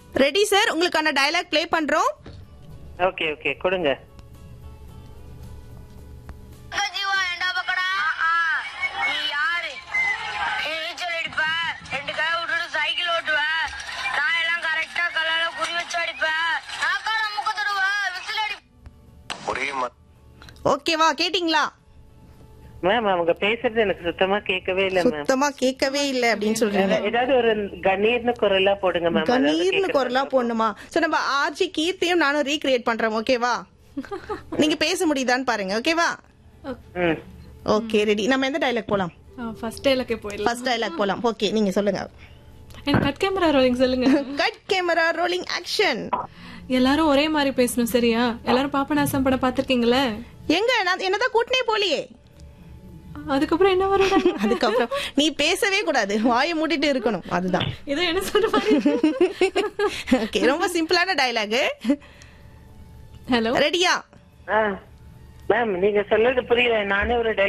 ready sir உங்களுக்கான dialogue play பண்றோம் okay okay கொடுங்க ஜீவா ஏண்டா பக்கடா நீ யாரு நீ நீச்சல் அடிப்ப ரெண்டு கை விட்டுட்டு சைக்கிள் ஓட்டுவ நான் எல்லாம் கரெக்டா கல்லால குறி வச்சு அடிப்பேன் நாக்கார முக்க தொடுவ விசில் அடி ஒரே மா- ஓகேவா கேட்டிங்களா மேம் அவங்க பேசுறது எனக்கு சுத்தமா கேட்கவே இல்ல மேம் சுத்தமா கேட்கவே இல்ல அப்படின்னு சொல்றீங்க ஏதாவது ஒரு கணீர்னு குரலா போடுங்க மேம் கணீர்னு குரலா போடணுமா சோ நம்ம ஆர்ஜி கீர்த்தியும் நானும் ரீக்ரியேட் பண்றோம் ஓகேவா நீங்க பேச முடியுதான்னு பாருங்க ஓகேவா ம் ஓகே ரெடி நம்ம எந்த டயலாக் போலாம் ஃபர்ஸ்ட் டேலக்கே போயிடலாம் ஃபர்ஸ்ட் டயலாக் போலாம் ஓகே நீங்க சொல்லுங்க எனக்கு கட் கேமரா ரோலிங் சொல்லுங்க கட் கேமரா ரோலிங் ஆக்ஷன் எல்லாரும் ஒரே மாதிரி பேசணும் சரியா எல்லாரும் பாப்பநாசம் படம் பாத்திருக்கீங்களே எங்க நான் என்னதான் கூட்டினே போலியே அதுக்கப்புறம் என்ன வரும் அதுக்கப்புறம் நீ பேசவே கூடாது வாயை மூடிட்டு இருக்கணும் அதுதான் ஏதோ என்ன சொல்ற மாதிரி ஓகே ரொம்ப சிம்பிளான டயலாக் ஹலோ ரெடியா ஆ மேம் நீங்க சொல்றது புரியல நானே ஒரு